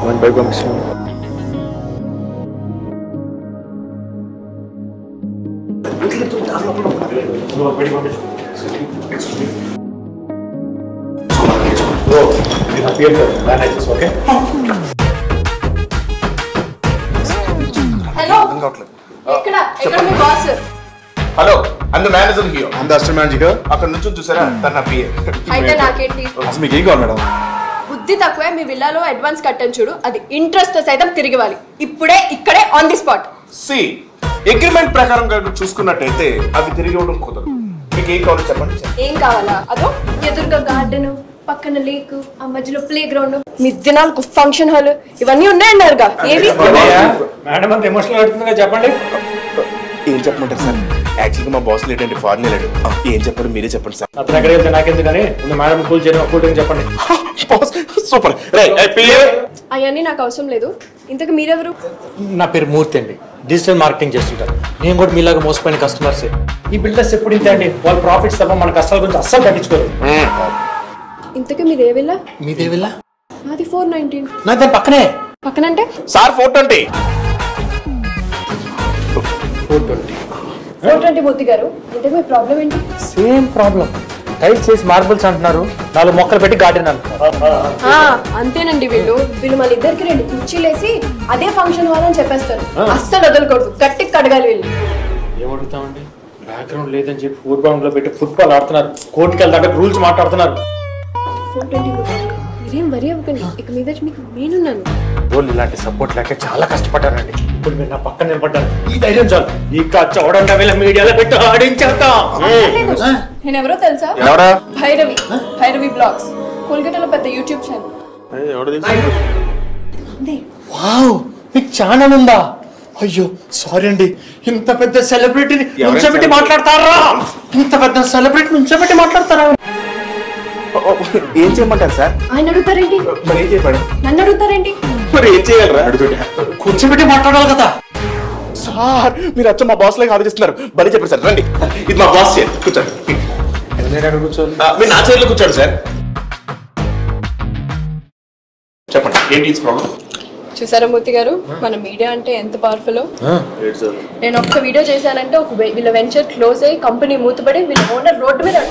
మన బైక్ పంపిస్తాను okay hello ఎక్కడ ఎక్కడ మీ బాస్ హలో అందు మేనేజర్ హియో అంత అస్టర్ మ్యాజిక్ అక్కడ నుంచి చూసారా తన పిఏ అయితే నాకేంటి అసలు మీకు ఏం కావాలి మేడం బుద్ధి తక్కువే మీ విల్లాలో అడ్వాన్స్ కట్టని చూడు అది ఇంట్రెస్ట్ సైతం తిరిగి ఇవ్వాలి ఇప్పుడే ఇక్కడే ఆన్ ది స్పాట్ సి అగ్రిమెంట్ ప్రకారం కనుక చూసుకున్నట్టయితే అవి తిరిగి ఇవ్వడం కుదరదు మీకు ఏం కావాలో చెప్పండి ఏం కావాలా అదో ఎదురుగా గార్డెన్ పక్కన లేక్ ఆ మధ్యలో ప్లే గ్రౌండ్ మిద్దెనాలకు ఫంక్షన్ హాల్ ఇవన్నీ ఉన్నాయన్నారుగా ఏవి మేడం అంత ఎమోషనల్ అవుతుందిగా చెప్పండి ఏం చెప్పమంటారు సార్ యాక్చువల్గా మా బాస్ లేటండి ఫారెన్ వెళ్ళాడు ఆ, ఏం చెప్పండి మీరే చెప్పండి సార్ అతను ఎక్కడికి వెళ్తే నాకెందుకు కానీ ముందు మేడం కూల్ చేయడం కూల్ డ్రింక్ చెప్పండి బాస్ సూపర్ రే పిఏ అవన్నీ నాకు అవసరం లేదు ఇంతకు మీరెవరు నా పేరు మూర్తి అండి డిజిటల్ మార్కెటింగ్ చేస్తుంటాను నేను కూడా మీలాగా మోసపోయిన కస్టమర్స్ ఈ బిల్డర్స్ ఎప్పుడు ఇంతే అండి వాళ్ళ ప్రాఫిట్స్ తప్ప మన కష్టాల గురించి అస్సలు పట్టించుకోరు ఇంతకు మీది ఏ విల్లా మీదే వెళ్ళా నాది ఫోర్ నైన్టీన్ నా దాని పక్కనే పక్కనంటే sir four twenty four twenty four twenty Murthy garu ఇంతకు మీ ప్రాబ్లం ఏంటి సేమ్ ప్రాబ్లం టైల్స్ వేసి మార్బుల్స్ అంటున్నారు నాలుగు మొక్కలు పెట్టి గార్డెన్ అంటున్నారు ఆ, అంతేనండి వీళ్ళు వీళ్ళు మన ఇద్దరికి రెండు కుర్చీలేసి అదే ఫంక్షన్ హాల్ అని చెప్పేస్తారు అస్సలు వదలకూడదు గట్టికి కడగాలి వీళ్ళు ఏమడుగుతామండి బ్యాక్గ్రౌండ్ లేదని చెప్పి ఫుడ్ గ్రౌండ్ లో పెట్టి ఫుట్బాల్ ఆడుతున్నారు కోర్టుకి వెళ్తాంటే రూల్స్ మాట్లాడుతున్నారు ఫోర్ ట్వంటీ మీరేం వరి అవ్వకండి ఇక మీద మీకు నేనున్నాను వాళ్ళు ఇలాంటి సపోర్ట్ లేక చాలా కష్టపడ్డారండి ఇప్పుడు మీరు నా పక్కన నిలబడ్డారు ఈ ధైర్యం చాలు ఇక చూడండి వీళ్ళ మీడియాలో పెట్టి ఆడించేద్దాం లేదు. నేను ఎవరో తెలుసా ఎవరా భైరవి భైరవి బ్లాగ్స్ కోల్కతాలో పెద్ద యూట్యూబ్ ఛానల్ ఎవడో తెలుసు ఉంది. వావ్ మీకు ఛానల్ ఉందా అయ్యో సారీ అండి ఇంత పెద్ద సెలబ్రిటీని ఎవరైనా నుంచోబెట్టి celebrity? మాట్లాడతారా ఇంత పెద్ద సెలబ్రిటీ నుంచోబెట్టి మాట్లాడతారా ఓ, ఓ, ఏం చేయమంటారు సార్ ఆయన అడుగుతారేంటి మరి ఏం చేయమండి నన్ను అడుగుతారేంటి మరి ఏం చేయాలరా కూర్చోబెట్టి మాట్లాడాలి కదా సార్ మీరు వచ్చి మా బాస్ లాగా ఆలోచిస్తున్నారు బలి చెప్పండి సార్ రండి ఇది మా బాస్ చైర్ కూర్చోండి కూర్చోవాలి ఆ, మీరు నా చైర్లో కూర్చోండి సార్ చెప్పండి ఏంటి ప్రాబ్లం చూసారా మూర్తి గారు మన మీడియా అంటే ఎంత పవర్ఫుల్ నేను ఒక్క వీడియో చేశానంటే ఒక వే- వీళ్ళ వెంచర్ క్లోజ్ అయ్యి కంపెనీ మూతపడి వీళ్ళ ఓనర్ రోడ్డు మీద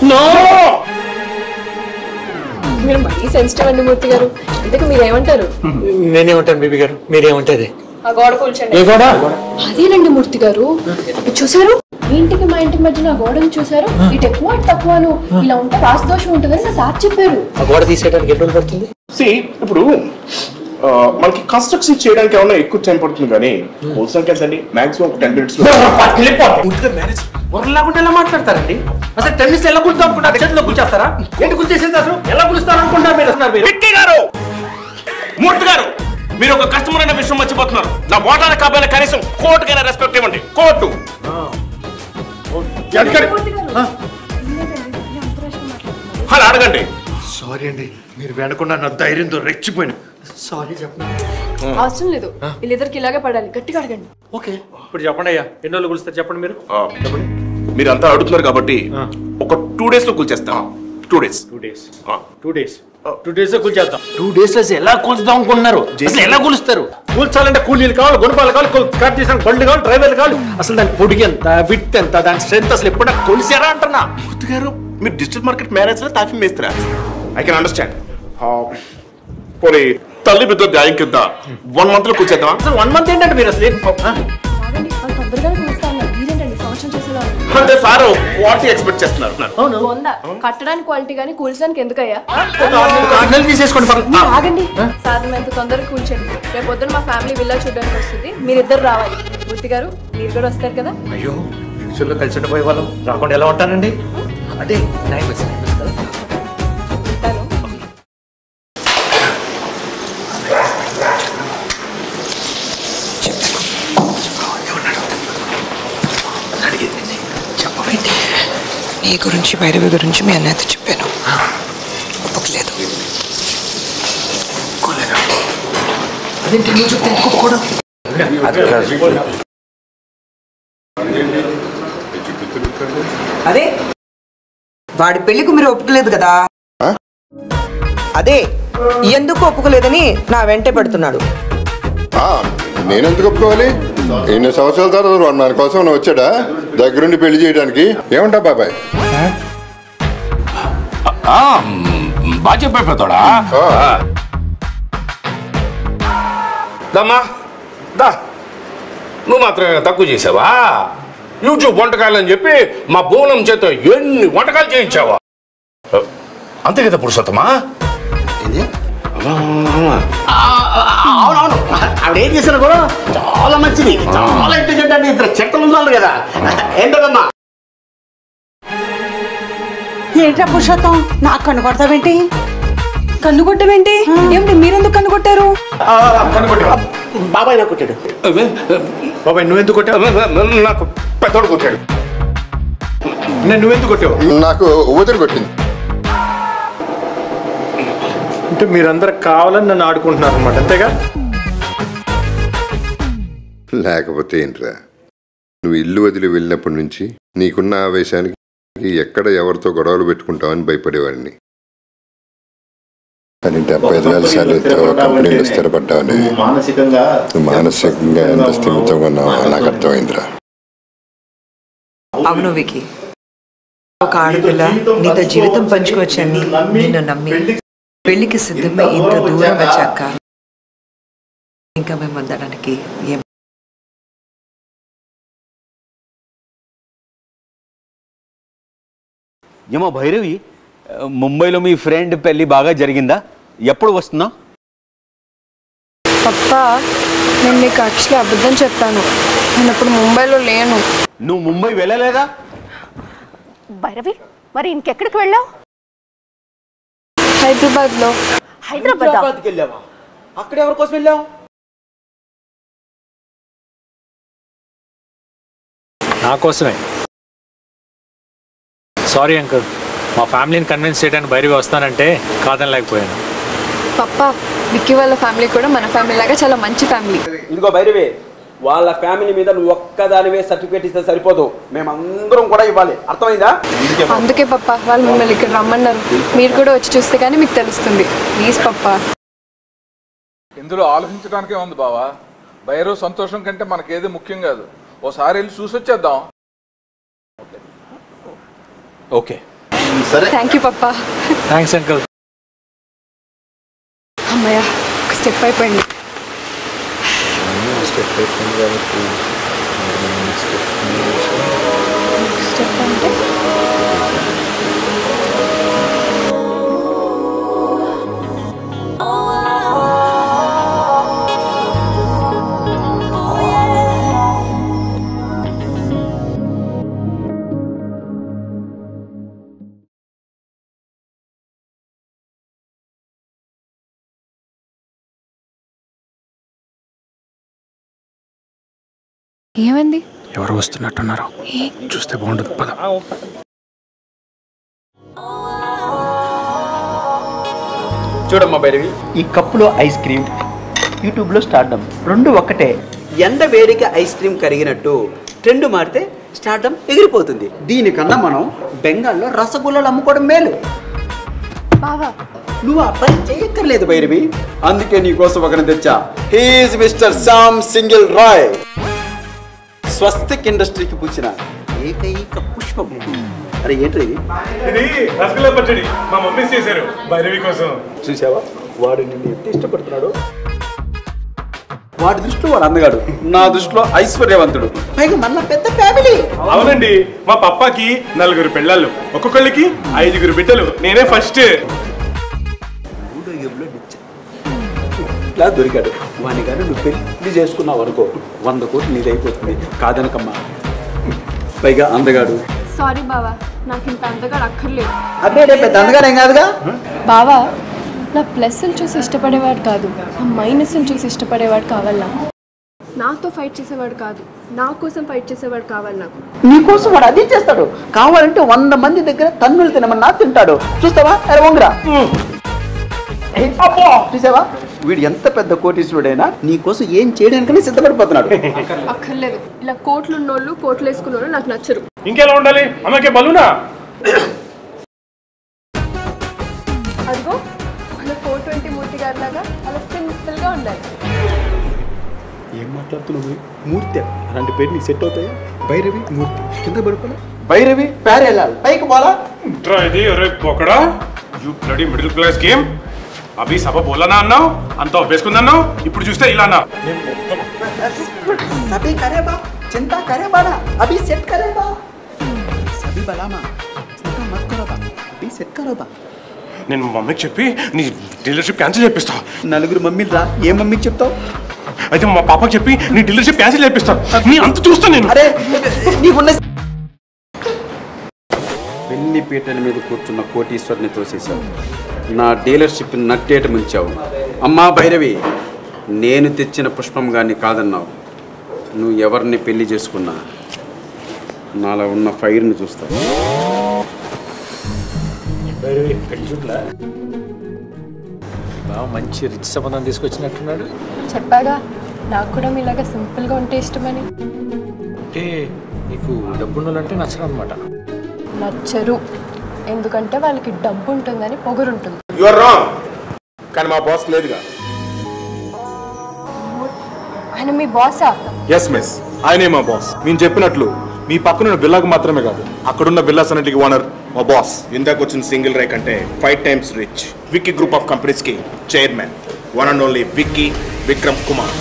మీరు మరీ సెన్సిటివ్ అండి మూర్తి గారు ఇంతకు మీరు ఏమంటారు నేనేమంటాను బేబీ గారు మీరేమంటది ఆ గోడ కూల్చండి ఏ కూడా అదేనండి మూర్తి గారు ఇప్పుడు చూసారు మీ ఇంటికి మా ఇంటికి మధ్య నా గోడను చూసారు ఇటు ఎక్కువ అటు తక్కువను ఇలా ఉంటే రాసదోషం ఉంటుందని నా సార్ చెప్పారు ఆ గోడ తీసేయడానికి ఎన్ని రోజులు పడుతుంది సి ఇప్పుడు ఆ, మనకి కన్స్ట్రక్షన్ చేయడానికి ఏమైనా ఎక్కువ టైం పడుతుంది కానీ హోల్సేల్ ఎంతండి మాక్సిమం ఒక టెన్ మినిట్స్ లేకుండా ఎలా మాట్లాడతారండి అసలు టెన్నిస్ ఎలా కుడుతాం అనుకుంటారు చేతిలో కూర్చేస్తారా ఏంటి కూర్చేసేది అసలు ఎలా కులుస్తారు అనుకుంటారు మీరు అసలు మీరు పిక్కి గారు మూర్తి గారు మీరు ఒక కస్టమర్ అనే విషయం మర్చిపోతున్నారు నా ఓటాల కాబట్టి కనీసం కోర్టుకైనా రెస్పెక్ట్ ఇవ్వండి కోర్టు ఎందుకని? అలా అడగండి సారీ అండి మీరు వెనకుండా నా ధైర్యంతో రెచ్చిపోయిన సారీ చెప్పండి అవసరం లేదు వీళ్ళిద్దరికి ఇలాగే పడాలి గట్టిగా అడగండి ఓకే ఇప్పుడు చెప్పండి అయ్యా ఎన్ని రోజులు కులుస్తారు చెప్పండి మీరు ఆ, చెప్పండి మీరు అంతా అడుగుతున్నారు కాబట్టి ఆ. ఒక టూ డేస్ లో కూల్చేస్తాం two days two days two days two days కూల్చేద్దాం టూ డేస్ లో ఎలా కూల్చుదాం అనుకుంటున్నారు అసలు ఎలా కూలుస్తారు కూల్చాలంటే కూలీలు కావాలి గుణపాలు కావాలి కట్ చేసిన బండ్లు కావాలి డ్రైవర్లు కావాలి అసలు దాని పొడిగి ఎంత విత్ ఎంత దాని స్ట్రెంత్ అసలు ఎప్పుడైనా కొలిసారా అంటున్నా మూర్తి గారు మీరు డిజిటల్ మార్కెట్ మ్యారేజ్ లో తాఫీ మేస్తారా ఐ కెన్ అండర్స్టాండ్ పోనీ తల్లి బిడ్డ న్యాయం కింద వన్ మంత్ లో కూర్చేద్దామా అసలు వన్ మంత్ ఏంటంటే మీరు అసలు ఏం- ఆ? ఆగండి వాళ్ళు తొందరగానే పిలుస్తా ఉన్నారు మీరేంటండి సంవత్సరం చేసేలా ఉన్నారు. అంటే సార్ క్వాలిటీ ఎక్స్పెక్ట్ చేస్తున్నారు అవును వంద కట్టడానికి క్వాలిటీ కానీ కూల్చడానికి ఎందుకయ్యా ఒక ఆరు నెలలు తీసేసుకోండి పర్లేదు. మీరు ఆగండి సాధన ఎంత తొందరగా కూల్చండి రేపు పొద్దున మా ఫ్యామిలీ విల్లా చూడడానికి వస్తుంది మీరిద్దరు రావాలి మూర్తి గారు మీరు కూడా వస్తారు కదా అయ్యో ఫ్యూచర్లో కలిసి ఉండిపోయే వాళ్ళం రాకుండా ఎలా ఉంటానండి అదే నైన్ మంత్స్ ఉంటాను నీ గురించి భైరవి గురించి మీ అన్నయ్యతో చెప్పాను ఒప్పుకోలేదు అదేంటి నువ్వు చెప్తే ఎందుకు ఒప్పుకోవడం? అదే వాడి పెళ్లికి మీరు ఒప్పుకోలేదు కదా అదే ఎందుకు ఒప్పుకోలేదని నా వెంటే పెడుతున్నాడు ఆ, నేనెందుకు ఒప్పుకోవాలి ఎన్ని సంవత్సరాల తర్వాత వాడు మన కోసం నువ్వు వచ్చాడా దగ్గరుండి పెళ్లి చేయడానికి ఏమంటా బాబాయ్ ఆ, మ్, బాగా చెప్పాడు పెద్దోడా ఆ. దమ్మా దా నువ్వు మాత్రమే తక్కువ చేసావా యూట్యూబ్ వంటకాలు అని చెప్పి మా బోనం చేత ఎన్ని వంటకాలు చేయించావా అంతే కదా పురుషోత్తమా అవునవును ఆవిడ ఏం చేసినా కూడా చాలా మంచిది చాలా ఇంటెలిజెంట్ అండి ఇద్దరు చెక్కలు ఉన్నారు కదా ఏంటదమ్మా ఏంట్రా పురుషోత్తం నాకు కన్ను కొడతావేంటి కన్ను కొట్టమేంటి ఏమిటి మీరెందుకు కన్ను కొట్టారు బాబాయ్ నాకు కొట్టాడు బాబాయ్ నువ్వెందుకు కొట్టావు నాకు పెద్దోడు కొట్టాడు నేను నువ్వెందుకు కొట్టావు నాకు ఊపిరి కొట్టింది అంటే మీరందరూ కావాలని నన్ను ఆడుకుంటున్నారు అనమాట అంతేగా లేకపోతే ఏంట్రా నువ్వు ఇల్లు వదిలి వెళ్ళినప్పటి నుంచి నీకున్న ఆవేశానికి ఎక్కడ ఎవరితో గొడవలు పెట్టుకుంటావని భయపడేవాడిని కానీ డెబ్బై ఐదు వేల శాలరీతో కంపెనీలో స్థిరపడ్డావని మానసికంగా నువ్వు మానసికంగా ఎంత స్థిమితంగా ఉన్నావో నాకు అర్థమైందిరా అవును వికి ఒక ఆడపిల్ల నీతో జీవితం పంచుకోవచ్చని నిన్ను నమ్మి పెళ్లికి సిద్ధమై ఇంత దూరం వచ్చాక ఇంకా మేము అందడానికి ఏం ఏమో భైరవి ముంబైలో మీ ఫ్రెండ్ పెళ్లి బాగా జరిగిందా ఎప్పుడు వస్తున్నావు పప్పా నేను మీకు యాక్చువల్లీ అబద్ధం చెప్పాను నేను ఇప్పుడు ముంబైలో లేను నువ్వు ముంబై వెళ్ళలేదా భైరవి మరి ఇంకెక్కడికి వెళ్ళావు హైదరాబాద్లో హైదరాబాద్ వెళ్ళావా అక్కడ ఎవరి కోసం వెళ్ళావు నా కోసమే సారీ అంకుల్ మా ఫ్యామిలీని కన్విన్స్ చేయడానికి బయటకు వస్తానంటే కాదని లేకపోయాను పప్పా విక్కీ వాళ్ళ ఫ్యామిలీ కూడా మన ఫ్యామిలీ లాగా చాలా మంచి ఫ్యామిలీ ఇదిగో భైరవి వాళ్ళ ఫ్యామిలీ మీద నువ్వు ఒక్కదానివే సర్టిఫికేట్ ఇస్తే సరిపోదు మేమందరం కూడా ఇవ్వాలి అర్థమైందా అందుకే పప్ప వాళ్ళు మిమ్మల్ని ఇక్కడ రమ్మన్నారు మీరు కూడా వచ్చి చూస్తే కానీ మీకు తెలుస్తుంది ప్లీజ్ పప్పా ఇందులో ఆలోచించడానికే ఉంది బావా భైరవ్ సంతోషం కంటే మనకేది ముఖ్యం కాదు ఓసారి వెళ్ళి చూసి వచ్చేద్దాం ఓకే థ్యాంక్ యూ పప్పా థ్యాంక్స్ అంకుల్ అమ్మయ్య ఒక స్టెప్ అయిపోయింది స్టెప్ అంటే ఏమైంది ఎవరు వస్తున్నట్టున్నారు చూస్తే బాగుంటుంది పద చూడమ్మా భైరవి ఈ కప్పులో ఐస్ క్రీమ్ యూట్యూబ్లో స్టార్డమ్ రెండు ఒక్కటే ఎండ వేడికి ఐస్ క్రీమ్ కరిగినట్టు ట్రెండ్ మారితే స్టార్డమ్ ఎగిరిపోతుంది దీనికన్నా మనం బెంగాల్లో రసగుల్లాలు అమ్ముకోవడం మేలు బావా నువ్వు ఆ పని చేయక్కర్లేదు భైరవి అందుకే నీకోసం ఒకరిని తెచ్చా he's mister Sam single Rai స్వస్తిక్ ఇండస్ట్రీకి పూచిన ఏకైక పుష్పం అరే ఏంటి ఇది ఇది రసగుల్లా పచ్చడి మా మమ్మీ చేశారు భైరవి కోసం చూసావా వాడు నిన్ను ఎంత ఇష్టపడుతున్నాడు వాడి దృష్టిలో వాడు అందగాడు నా దృష్టిలో ఐశ్వర్యవంతుడు పైగా మన పెద్ద ఫ్యామిలీ అవునండి మా పప్పాకి నలుగురు పిల్లలు ఒక్కొక్కళ్ళకి ఐదుగురు బిడ్డలు నేనే ఫస్ట్ ఇట్లా దొరికాడు వాని కానీ నువ్వు పెళ్లి చేసుకున్నావు అనుకో వంద కోట్లు నీదైపోతుంది కాదనకమ్మా పైగా అందగాడు సారీ బావా నాకు ఇంత అంతగా అక్కర్లేదు అదే పెద్ద అందగానేం కాదుగా బావా నా ప్లస్లు చూసి ఇష్టపడేవాడు కాదు నా మైనస్లు చూసి ఇష్టపడేవాడు కావాలి నాకు నాతో ఫైట్ చేసేవాడు కాదు నా కోసం ఫైట్ చేసేవాడు కావాలి నాకు నీకోసం వాడు అదే చేస్తాడు కావాలంటే వంద మంది దగ్గర తన్నులు తినమన్నా తింటాడు చూస్తావా అరే వంగరా చూసావా వీడు ఎంత పెద్ద కోటీశ్వరుడైనా నీకోసం ఏం చేయడానికని సిద్ధపడిపోతున్నాడు అక్కర్లేదు ఇలా కోట్లు ఉన్నోళ్ళు కోట్లు వేసుకున్నోళ్ళు నాకు నచ్చరు ఇంకెలా ఉండాలి అమ్మకే బలునా అదిగో ఉండాలి ఏం మాట్లాడుతున్నావు మూర్తి అలాంటి పేరు నీకు సెట్ అవుతాయా భైరవి మూర్తి కింద పడుకోలే భైరవి ప్యారెలాల్ పైకి పోలా इंट्रा ఇది అరే బొకడా you bloody middle class game అభి సభ బోలనా అన్నావు అంత ఒప్పేసుకుందన్నావు ఇప్పుడు చూస్తే ఇలా అన్నా सभी करेगा चिंता करेगा ना अभी सेट करेगा सभी बलामा चिंता मत करो बा अभी सेट करो बा నేను మా మమ్మీకి చెప్పి నీ డీలర్షిప్ క్యాన్సిల్ చేపిస్తా నలుగురు మమ్మీలు రా ఏ మమ్మీకి చెప్తావు అయితే మా పాపకి చెప్పి నీ డీలర్షిప్ క్యాన్సిల్ చేపిస్తా నీ అంత చూస్తా నేను అరే నీకున్న పెళ్లి పీటల మీద కూర్చున్న కోటీశ్వరుని తోసేశావు నా డీలర్షిప్ నట్టేట ముంచావు అమ్మా భైరవి నేను తెచ్చిన పుష్పం గాని కాదన్నావు నువ్వు ఎవరిని పెళ్లి చేసుకున్నా నాలో ఉన్న ఫైర్ని చూస్తావు బాగా మంచి రిచ్ సంబంధం తీసుకొచ్చినట్టున్నాడు చెప్పాగా నాకు కూడా మీలాగా సింపుల్గా ఉంటే ఇష్టమని అంటే నీకు డబ్బున్నోళ్ళంటే నచ్చడం అనమాట నచ్చరు ఎందుకంటే వాళ్ళకి డబ్బు ఉంటుందని పొగరుంటుంది యు ఆర్ రాంగ్ కానీ మా బాస్ లేదుగా ఆయన మీ బాసా ఎస్ మిస్ ఆయనే మా బాస్ నేను చెప్పినట్లు మీ పక్కనున్న విల్లాకు మాత్రమే కాదు అక్కడున్న విల్లాస్ అన్నిటికి ఓనర్ మా బాస్ ఇందాక వచ్చిన సింగిల్ రైక్ అంటే five times rich Vicky group of companies కి chairman one and only Vicky Vikram Kumar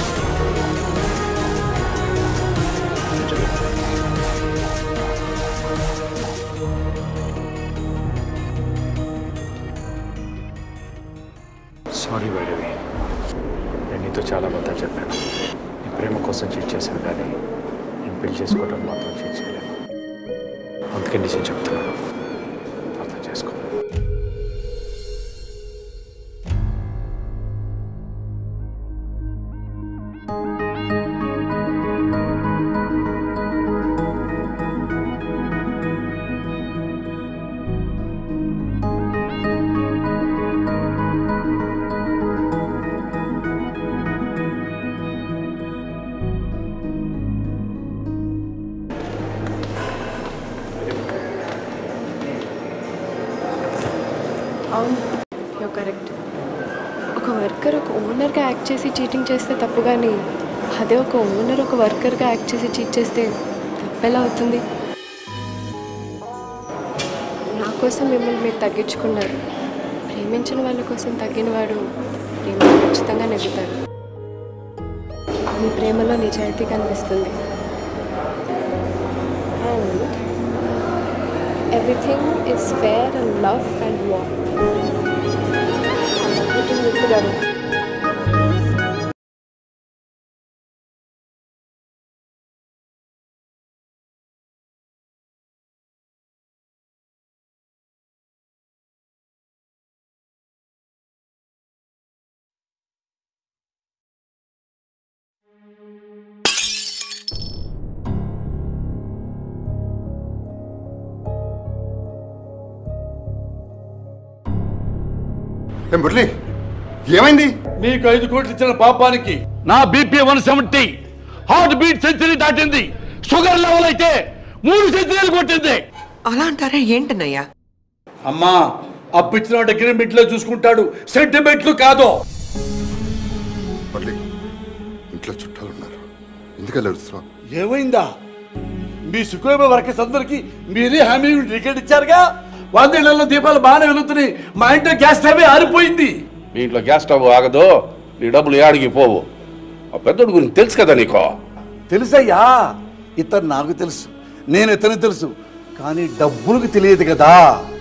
sorry వైరవి నేను నీతో చాలా అబద్ధాలు చెప్పాను నీ ప్రేమ కోసం చీట్ చేశాను కానీ నేను పెళ్లి చేసుకోవడం మాత్రం చీట్ చేయలేను అందుకే నిజం చెప్తున్నాను అర్థం చేసుకో అవును నువ్వు కరెక్ట్ ఒక వర్కర్ ఒక ఓనర్గా యాక్ట్ చేసి చీటింగ్ చేస్తే తప్పు కానీ అదే ఒక ఓనర్ ఒక వర్కర్గా యాక్ట్ చేసి చీట్ చేస్తే తప్పెలా అవుతుంది నా కోసం మిమ్మల్ని మీరు తగ్గించుకున్నారు ప్రేమించిన వాళ్ళ కోసం తగ్గినవాడు ప్రేమ ఖచ్చితంగా నెగ్గుతాడు మీ ప్రేమలో నిజాయితీ కనిపిస్తుంది and everything is fair and love and war everything విత్ గారు ఏం మురళి ఏమైంది నీకు ఐదు కోట్లు ఇచ్చిన పాపానికి నా BP one seventy heart beat century దాటింది షుగర్ లెవెల్ అయితే మూడు సెంచరీలు కొట్టింది అలా అంటారా ఏంటన్నయ్యా అమ్మా అప్పిచ్చిన వాడు అగ్రిమెంట్ లో చూసుకుంటాడు సెంటిమెంట్లు కాదు మురళి ఇంట్లో చుట్టాలు ఉన్నారు ఎందుకలా అరుస్తున్నావు ఏమైందా మీ సుఖోభ వర్కర్స్ అందరికి మీరే హామీ టికెట్ ఇచ్చారుగా వందేళ్లలో దీపాలు బాగానే వెలుగుతున్నాయి మా ఇంట్లో గ్యాస్ స్టవ్ ఆరిపోయింది మీ ఇంట్లో గ్యాస్ స్టవ్ ఆగదు నీ డబ్బులు ఏడికి పోవు ఆ పెద్దోడు గురించి తెలుసు కదా నీకో తెలుసయ్యా ఇతను నాకు తెలుసు నేను ఇతను తెలుసు కానీ డబ్బులకు తెలియదు కదా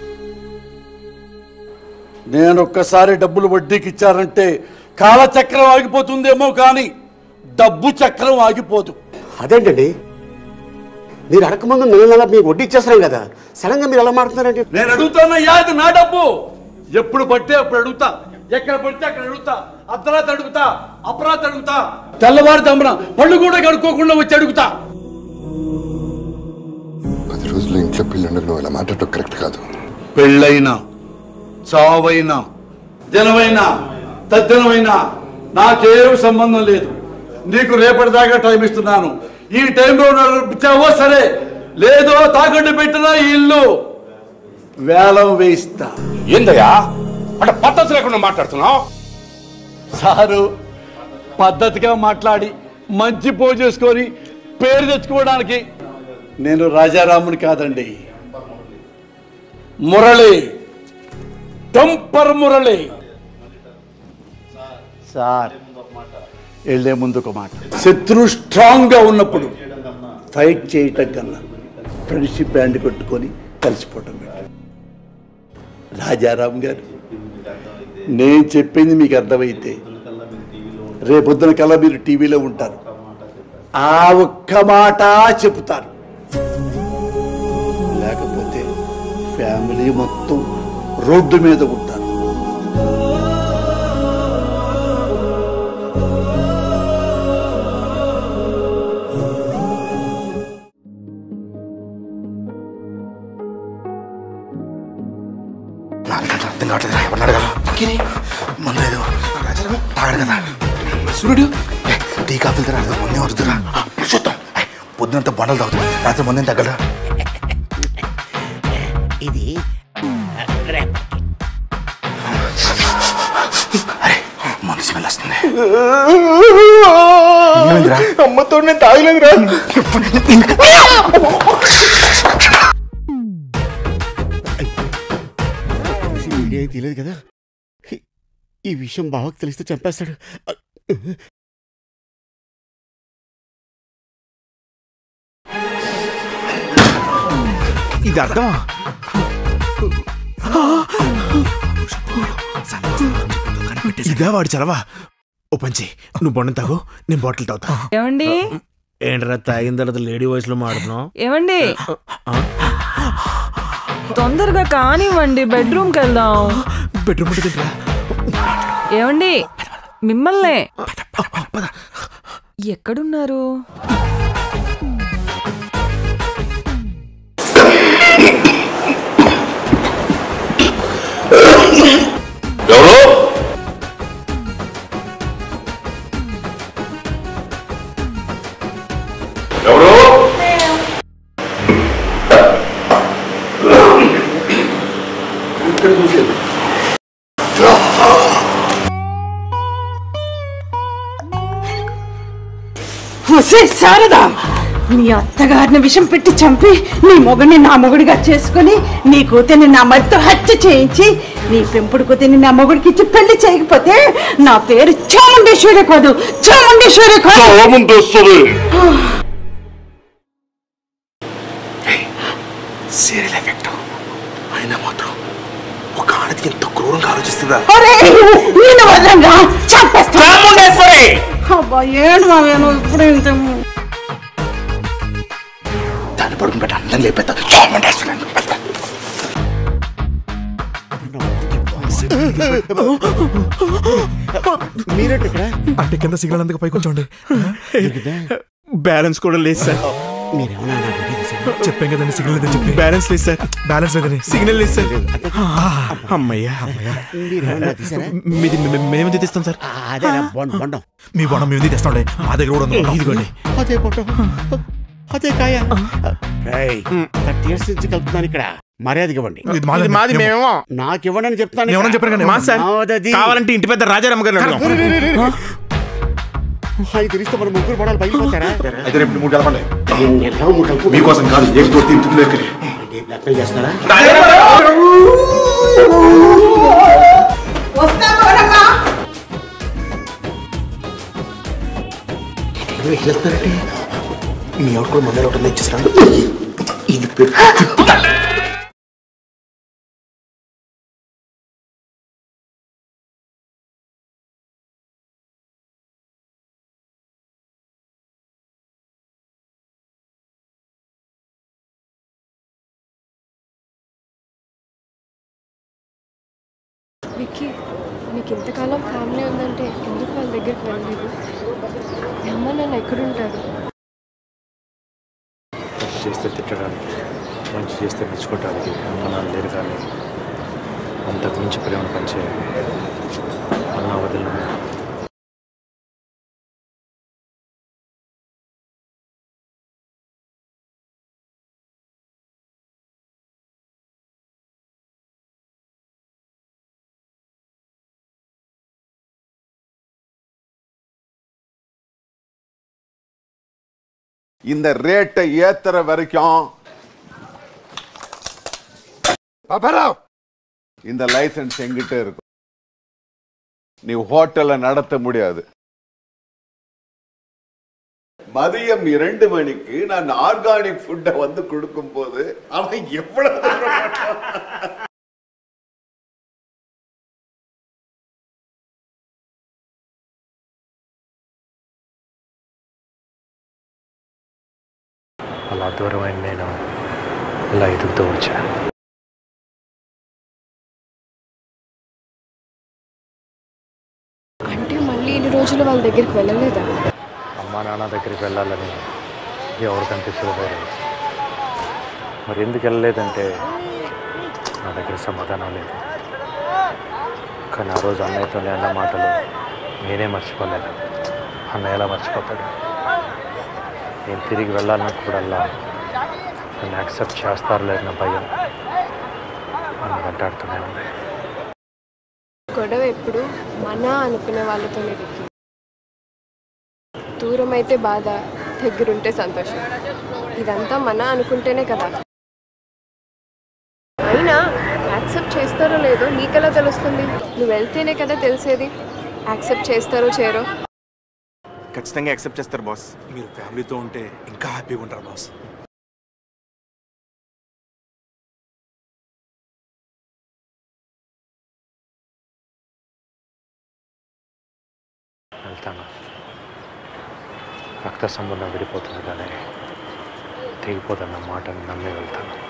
నేను ఒక్కసారి డబ్బులు వడ్డీకి ఇచ్చారంటే కాలచక్రం ఆగిపోతుందేమో కానీ డబ్బు చక్రం ఆగిపోదు అదేంటండి మీరు అడగకముందు నెల నెల మీకు వడ్డీ ఇచ్చేస్తున్నాం కదా సడన్ గా మీరు ఎలా మాట్లాడుతున్నారంటే నేను అడుగుతున్నా ఇది నా డబ్బు ఎప్పుడు పడితే అప్పుడు అడుగుతా ఎక్కడ పడితే అక్కడ అడుగుతా అర్ధరాత్రి అడుగుతా అపరాత్రి అడుగుతా తెల్లవారు తమ్మున పళ్ళు కూడా కడుక్కోకుండా వచ్చి అడుగుతా పది రోజులు ఇంట్లో పిల్లలు నువ్వు ఇలా మాట్లాడటం కరెక్ట్ కాదు పెళ్ళైనా చావైనా జనమైనా తద్దినమైనా నాకేం సంబంధం లేదు నీకు రేపటిదాకా టైం ఇస్తున్నాను ఈ టైంలో నడిపించావో సరే లేదో తాకట్టు పెట్టినా ఈ ఇల్లు వేలం వేయిస్తా ఏందయ్యా అంటే పద్ధతి లేకుండా మాట్లాడుతున్నావు సారు పద్ధతిగా మాట్లాడి మంచి పో చేసుకొని పేరు తెచ్చుకోవడానికి నేను రాజారాముని కాదండి మురళి టంపర్ మురళి సార్ వెళ్ళే ముందు ఒక మాట శత్రు స్ట్రాంగ్గా ఉన్నప్పుడు ఫైట్ చేయటం కన్నా ఫ్రెండ్షిప్ బ్యాండ్ కొట్టుకొని కలిసిపోవటం better. రాజారాం గారు నేను చెప్పింది మీకు అర్థమైతే రేపొద్దున కల్లా మీరు టీవీలో ఉంటారు ఆ ఒక్క మాట చెప్తారు లేకపోతే ఫ్యామిలీ మొత్తం రోడ్డు మీద ఉంటారు నాకైతే అర్థం కావట్లేదు రా ఎవరు అడగాల మందు లేదు రాజారావు తాగడు కదా సూర్యుడు ఏ, టీ కాఫీలు తిరా ముందే వద్దురా చూద్దాం ఏ, పొద్దునంతా బండలు తాగుతాం రాత్రి ముందే తగ్గడా ఇది మందు స్మెల్ వస్తుంది ఏమైందిరా అమ్మతో నేను తాగలేదురా మీడియా తెలియదు కదా ఈ విషయం బావకు తెలిస్తే చంపేస్తాడు ఇది అర్థమా ఇదే వాడు చలవా ఓ పంచి నువ్వు బొండం తాగు నేను బాటిల్ తాగుతా ఏమండి ఏంట్రా తాగిన తర్వాత లేడీ వాయిస్ లో మాడుతున్నావు ఏమండి తొందరగా కానివ్వండి బెడ్రూమ్కి వెళ్దాం బెడ్రూమ్ ఏమండి మిమ్మల్నే ఎక్కడున్నారు ఎవరు ఎవరు ఇక్కడ చూసేది ఒసే శారదా నీ అత్తగారిని విషం పెట్టి చంపి నీ మొగుడిని నా మొగుడిగా చేసుకుని నీ కూతుర్ని నా మరితో హత్య చేయించి నీ పెంపుడు కూతుర్ని నా మొగుడికి ఇచ్చి పెళ్లి చేయకపోతే నా పేరు చాముండేశ్వరి కాదు చాముండేశ్వరి కాదు చాముండేశ్వరి. సీరియల్ ఎఫెక్ట్ అయినా మాత్రం ఒక ఆడది ఎంత క్రూరంగా ఆలోచిస్తుందా ఒరే, నిన్ను వదలంగా చంపేస్తా చాముండేశ్వరి! అబ్బా ఏడు మావేను ఇప్పుడు ఇంత దాన్ని పడుకుని పెట్టి అందరం లేపేస్తా చాముండేశ్వరి అని. మీరేంటి ఇక్కడ అంటే కింద సిగ్నల్ అందుకు పైకి కొంచెం బ్యాలెన్స్ కూడా లేదు సార్ మీరేమన్నా నా డ్యూటీ తీశారా? చెప్పాం కదండి సిగ్నల్ లేదని చెప్పి బ్యాలెన్స్ లేదు సార్ బ్యాలెన్స్ లేదని సిగ్నల్ లేదు సార్ అమ్మయ్యా అమ్మయ్యా మీరేమన్నా తీశారా? మీది మే- మేము తీస్తాం సార్ అదే బొండం బొండం మీ బొండం మేము తెస్తాండే మా దగ్గర కూడా ఉంది ఇదిగోండి అదే పొట్టం అదే కాయ థర్టీ ఇయర్స్ నుంచి కలుపుతున్నాను ఇక్కడ మర్యాదకి ఇవ్వండి ఇది మాది- ఇది మాది మేమేమో. నాకు ఇవ్వండి అని చెప్తాను ఏమన్నా చెప్పారు కానీ, మా సార్, కావాలంటే ఇంటి పెద్ద రాజారామ గారిని అడుగుదాం. అది తెలిస్తే మన ముగ్గురు పడాలి పైపోతారా అయితే రేపు మూడు కలపండి ఎన్నో మూడు కలుపు మీకోసం కాదు ఏం తోటి ఇంటికి ఎక్కడి బ్లాక్మెయిల్ చేస్తారా వెళ్తారంటే మీ ఆవిడ కూడా ముందర ఒకటి ఇచ్చేసారు ఇది పెట్టు విక్కీ నీకు ఇంతకాలం ఫ్యామిలీ ఉందంటే ఎందుకు వాళ్ళ దగ్గరికి వెళ్ళలేదు మీ అమ్మ నాన్న ఎక్కడుంటారు మంచి చేస్తే తిట్టడానికి మంచి చేస్తే మెచ్చుకోవడానికి అమ్మ నాన్న లేరు కానీ అంతకు మించి ప్రేమ పనిచేయాలి అన్న వదిలిన இந்த ரேட்டை ஏத்துற வரைக்கும் பாப்பாராவ் இந்த லைசன்ஸ் எங்கிட்ட இருக்கும் நீ ஹோட்டலை நடத்த முடியாது மதியம் இரண்டு மணிக்கு நான் ஆர்கானிக் ஃபுட்டை வந்து கொடுக்கும் போது அவன் எவ்வளவு தூரம் అలా దూరమైన నేను ఇలా ఎదుగుతూ వచ్చా అంటే మళ్ళీ ఇన్ని రోజులు వాళ్ళ దగ్గరికి వెళ్ళలేదా అమ్మా నాన్న దగ్గరికి వెళ్ళాలని ఎవరు కనిపించలేదు మరి ఎందుకు వెళ్ళలేదంటే నా దగ్గర సమాధానం లేదు కానీ ఆ రోజు అన్నయ్యతో అన్న మాటలు నేనే మర్చిపోలేదు అన్నయ్య ఎలా మర్చిపోతాడు నేను తిరిగి వెళ్ళాలన్నప్పుడల్లా నన్ను యాక్సెప్ట్ చేస్తారు లేదన్న భయం నన్ను వెంటాడుతూనే ఉంది గొడవ ఎప్పుడు మన అనుకునే వాళ్ళతోనే విక్కి దూరం అయితే బాధ దగ్గరుంటే సంతోషం ఇదంతా మన అనుకుంటేనే కదా అయినా యాక్సెప్ట్ చేస్తారో లేదో నీకెలా తెలుస్తుంది నువ్వు వెళ్తేనే కదా తెలిసేది యాక్సెప్ట్ చేస్తారో చేరో ఖచ్చితంగా యాక్సెప్ట్ చేస్తారు బాస్ మీరు ఫ్యామిలీతో ఉంటే ఇంకా హ్యాపీగా ఉంటారు బాస్ వెళ్తాను రక్త సంబంధం విడిపోతుంది కానీ తెగిపోతున్న మాటను నమ్మి వెళ్తాను